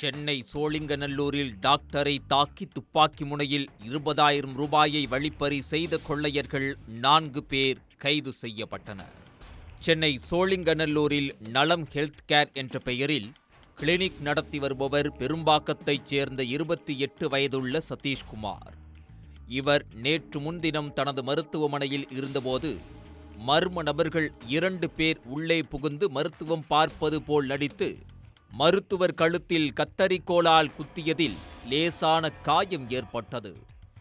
சென்னை சோழிங்கநல்லூரில் டாக்டரை தாக்கி துப்பாக்கி முனையில் இருபதாயிரம் ரூபாயை வழிப்பறி செய்த கொள்ளையர்கள் நான்கு பேர் கைது செய்யப்பட்டனர் சென்னை சோழிங்கநல்லூரில் நலம் ஹெல்த் கேர் என்ற பெயரில் கிளினிக் நடத்தி வருபவர் பெரும்பாக்கத்தைச் சேர்ந்த இருபத்தி எட்டு வயதுள்ள சதீஷ்குமார் இவர் நேற்று முன்தினம் தனது மருத்துவமனையில் இருந்தபோது மர்ம நபர்கள் இரண்டு பேர் உள்ளே புகுந்து மருத்துவம் பார்ப்பது போல் நடித்து மருத்துவர் கழுத்தில் கத்தரிக்கோலால் குத்தியதில் லேசான காயம் ஏற்பட்டது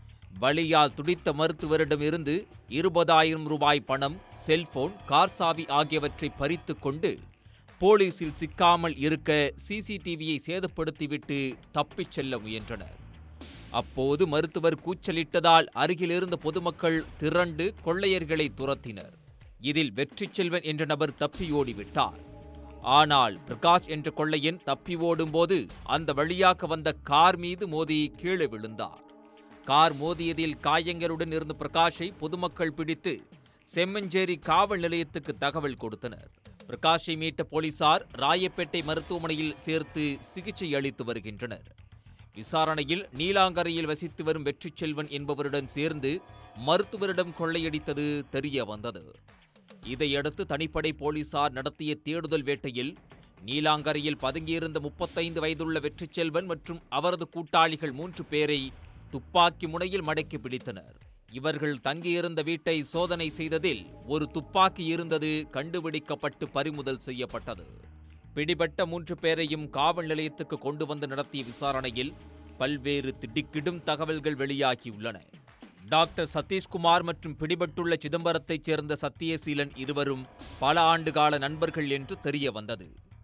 வலியால் துடித்த மருத்துவரிடமிருந்து இருபதாயிரம் ரூபாய் பணம் செல்போன் கார் சாவி ஆகியவற்றை பறித்து கொண்டு போலீசில் சிக்காமல் இருக்க சிசிடிவியை சேதப்படுத்திவிட்டு தப்பிச் செல்ல முயன்றனர் அப்போது மருத்துவர் கூச்சலிட்டதால் அருகிலிருந்த பொதுமக்கள் திரண்டு கொள்ளையர்களை துரத்தினர் இதில் வெற்றி செல்வன் என்ற நபர் தப்பி ஓடிவிட்டார் ஆனால் பிரகாஷ் என்ற கொள்ளையன் தப்பி ஓடும்போது அந்த வழியாக வந்த கார் மீது மோதி கீழே விழுந்தார் கார் மோதியதில் காயங்களுடன் இருந்த பிரகாஷை பொதுமக்கள் பிடித்து செம்மஞ்சேரி காவல் நிலையத்துக்கு தகவல் கொடுத்தனர் பிரகாஷை மீட்ட போலீசார் ராயப்பேட்டை மருத்துவமனையில் சேர்த்து சிகிச்சை அளித்து வருகின்றனர் விசாரணையில் நீலாங்கரையில் வசித்து வரும் வெற்றி செல்வன் என்பவருடன் சேர்ந்து மருத்துவரிடம் கொள்ளையடித்தது தெரிய வந்தது இதையடுத்து தனிப்படை போலீசார் நடத்திய தேடுதல் வேட்டையில் நீலாங்கரையில் பதுங்கியிருந்த முப்பத்தைந்து வயதுள்ள வெற்றிச்செல்வன் மற்றும் அவரது கூட்டாளிகள் மூன்று பேரை துப்பாக்கி முனையில் மடக்கி பிடித்தனர் இவர்கள் தங்கியிருந்த வீட்டை சோதனை செய்ததில் ஒரு துப்பாக்கி இருந்தது கண்டுபிடிக்கப்பட்டு பறிமுதல் செய்யப்பட்டது பிடிபட்ட மூன்று பேரையும் காவல் நிலையத்துக்கு கொண்டு வந்து நடத்திய விசாரணையில் பல்வேறு திடுக்கிடும் தகவல்கள் வெளியாகியுள்ளன டாக்டர் சதீஷ்குமார் மற்றும் பிடிபட்டுள்ள சிதம்பரத்தைச் சேர்ந்த சத்தியசீலன் இருவரும் பல ஆண்டுகால நண்பர்கள் என்று தெரிய வந்தது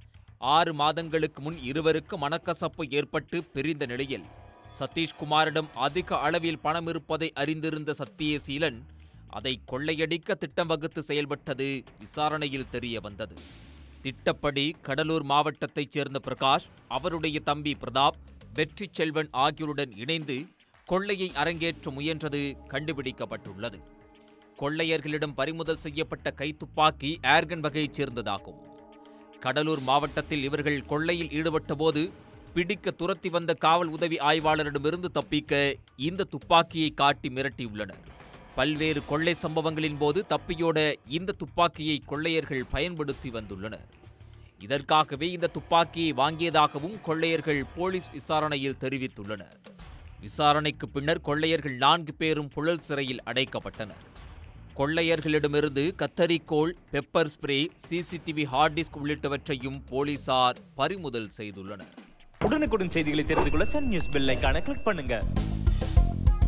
ஆறு மாதங்களுக்கு முன் இருவருக்கு மனக்கசப்பு ஏற்பட்டு பிரிந்த நிலையில் சதீஷ்குமாரிடம் அதிக அளவில் பணம் இருப்பதை அறிந்திருந்த சத்தியசீலன் அதை கொள்ளையடிக்க திட்டம் வகுத்து செயல்பட்டது விசாரணையில் தெரிய வந்தது திட்டப்படி கடலூர் மாவட்டத்தைச் சேர்ந்த பிரகாஷ் அவருடைய தம்பி பிரதாப் வெற்றி செல்வன் ஆகியோருடன் இணைந்து கொள்ளையை அரங்கேற்ற முயன்றது கண்டுபிடிக்கப்பட்டுள்ளது கொள்ளையர்களிடம் பறிமுதல் செய்யப்பட்ட கைத்துப்பாக்கி ஏர்கன் வகையைச் சேர்ந்ததாகும் கடலூர் மாவட்டத்தில் இவர்கள் கொள்ளையில் ஈடுபட்டபோது பிடிக்க துரத்தி வந்த காவல் உதவி ஆய்வாளரிடமிருந்து தப்பிக்க இந்த துப்பாக்கியை காட்டி மிரட்டியுள்ளனர் பல்வேறு கொள்ளை சம்பவங்களின் போது தப்பியோட இந்த துப்பாக்கியை கொள்ளையர்கள் பயன்படுத்தி வந்துள்ளனர் இதற்காகவே இந்த துப்பாக்கியை வாங்கியதாகவும் கொள்ளையர்கள் போலீஸ் விசாரணையில் தெரிவித்துள்ளனர் விசாரணைக்கு பின்னர் கொள்ளையர்கள் நான்கு பேரும் புழல் சிறையில் அடைக்கப்பட்டனர் கொள்ளையர்களிடமிருந்து கத்தரிக்கோல் pepper spray CCTV hard disk உள்ளிட்டவற்றையும் போலீசார் பறிமுதல் செய்துள்ளனர் உடனுக்குடன் செய்திகளை தெரிந்து கொள்ள சன் நியூஸ் பெல் ஐகானை கிளிக் பண்ணுங்க